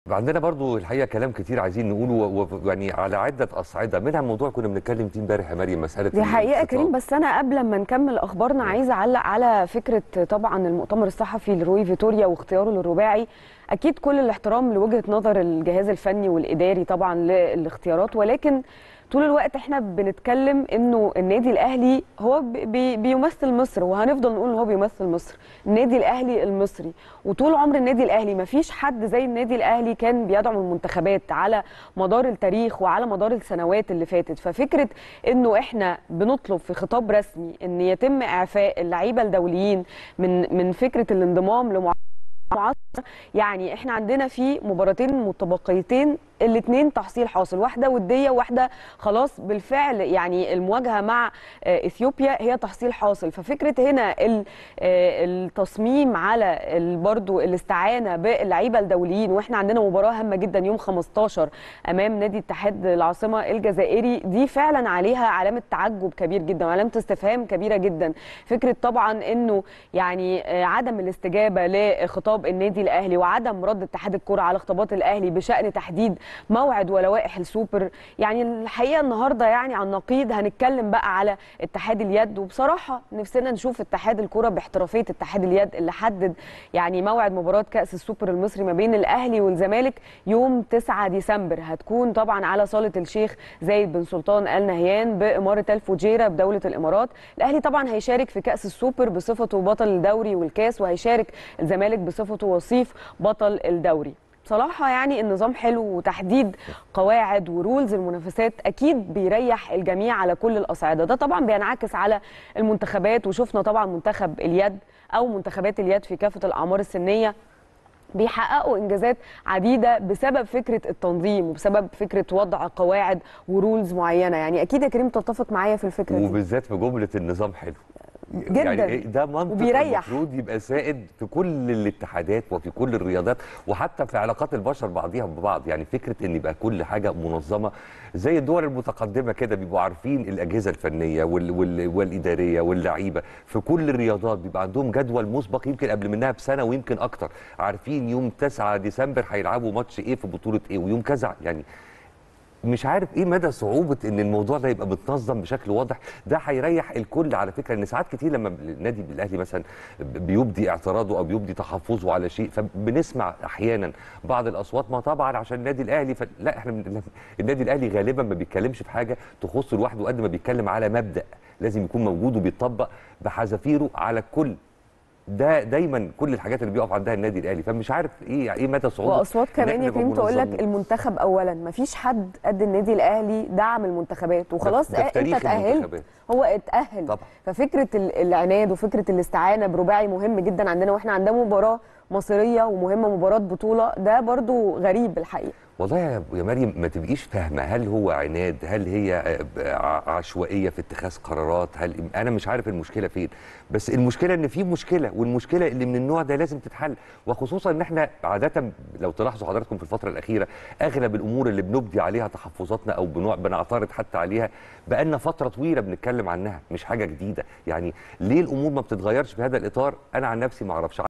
عندنا برضو الحقيقه كلام كتير عايزين نقوله و- و- يعني على عده اصعده منها موضوع كنا بنتكلم فيه امبارح يا مريم مساله دي حقيقه الخطاب. كريم بس انا قبل ما نكمل اخبارنا عايزه اعلق على فكره طبعا المؤتمر الصحفي لروي فيتوريا واختياره للرباعي اكيد كل الاحترام لوجهه نظر الجهاز الفني والاداري طبعا للاختيارات ولكن طول الوقت احنا بنتكلم انه النادي الاهلي هو بي بيمثل مصر وهنفضل نقول ان هو بيمثل مصر النادي الاهلي المصري وطول عمر النادي الاهلي ما فيش حد زي النادي الاهلي كان بيدعم المنتخبات على مدار التاريخ وعلى مدار السنوات اللي فاتت ففكره انه احنا بنطلب في خطاب رسمي ان يتم اعفاء اللعيبه الدوليين من من فكره الانضمام لمع معسكر يعني احنا عندنا في مباراتين متبقيتين الاثنين تحصيل حاصل واحده وديه وواحده خلاص بالفعل يعني المواجهه مع آه، اثيوبيا هي تحصيل حاصل ففكره هنا ال- آه، التصميم على ال- برضو الاستعانه باللعيبه الدوليين واحنا عندنا مباراه هامه جدا يوم 15 امام نادي اتحاد العاصمه الجزائري دي فعلا عليها علامه تعجب كبير جدا وعلامه استفهام كبيره جدا فكره طبعا انه يعني آه، عدم الاستجابه لخطاب النادي الاهلي وعدم رد اتحاد الكره على خطابات الاهلي بشان تحديد موعد ولوائح السوبر يعني الحقيقه النهارده يعني عن نقيض هنتكلم بقى على اتحاد اليد وبصراحه نفسنا نشوف اتحاد الكره باحترافيه اتحاد اليد اللي حدد يعني موعد مباراه كاس السوبر المصري ما بين الاهلي والزمالك يوم 9 ديسمبر هتكون طبعا على صاله الشيخ زايد بن سلطان ال نهيان باماره الفجيره بدوله الامارات الاهلي طبعا هيشارك في كاس السوبر بصفته بطل الدوري والكاس وهيشارك الزمالك بصفته وصيف بطل الدوري بصراحة يعني النظام حلو وتحديد قواعد ورولز المنافسات أكيد بيريح الجميع على كل الأصعدة ده طبعا بينعكس على المنتخبات وشفنا طبعا منتخب اليد أو منتخبات اليد في كافة الأعمار السنية بيحققوا انجازات عديده بسبب فكره التنظيم وبسبب فكره وضع قواعد ورولز معينه يعني اكيد يا كريم تتفق معايا في الفكره دي وبالذات في جمله النظام حلو جداً. يعني إيه ده منطق وبيريح. المفروض يبقى سائد في كل الاتحادات وفي كل الرياضات وحتى في علاقات البشر بعضيها ببعض يعني فكره ان يبقى كل حاجه منظمه زي الدول المتقدمه كده بيبقوا عارفين الاجهزه الفنيه وال وال والاداريه واللعيبه في كل الرياضات بيبقى عندهم جدول مسبق يمكن قبل منها بسنه ويمكن اكتر عارفين يوم 9 ديسمبر هيلعبوا ماتش ايه في بطوله ايه ويوم كذا يعني مش عارف ايه مدى صعوبه ان الموضوع ده يبقى متنظم بشكل واضح ده هيريح الكل على فكره ان ساعات كتير لما النادي الاهلي مثلا بيبدي اعتراضه او بيبدي تحفظه على شيء فبنسمع احيانا بعض الاصوات ما طبعا عشان النادي الاهلي ف... لا احنا من... النادي الاهلي غالبا ما بيتكلمش في حاجه تخصه لوحده قد ما بيتكلم على مبدا لازم يكون موجود وبيطبق بحذافيره على الكل ده دايما كل الحاجات اللي بيقف عندها النادي الاهلي فمش عارف ايه ايه مدى صعوبه واصوات إن كمان إحنا يا نبقى كريم تقول منظمين. لك المنتخب اولا ما فيش حد قد النادي الاهلي دعم المنتخبات وخلاص ده في انت تاريخ اتاهلت المنتخبات. هو اتاهل طبعا. ففكره ال- العناد وفكره الاستعانه برباعي مهم جدا عندنا واحنا عندنا مباراه مصيريه ومهمه مباراه بطوله ده برضو غريب الحقيقه والله يا يا مريم ما تبقيش فاهمه هل هو عناد هل هي آه، ع- عشوائيه في اتخاذ قرارات هل انا مش عارف المشكله فين بس المشكله ان في مشكله والمشكله اللي من النوع ده لازم تتحل وخصوصا ان احنا عاده لو تلاحظوا حضراتكم في الفتره الاخيره اغلب الامور اللي بنبدي عليها تحفظاتنا او بنوع بنعترض حتى عليها بقالنا فتره طويله بنتكلم عنها مش حاجه جديده يعني ليه الامور ما بتتغيرش في هذا الاطار انا عن نفسي ما اعرفش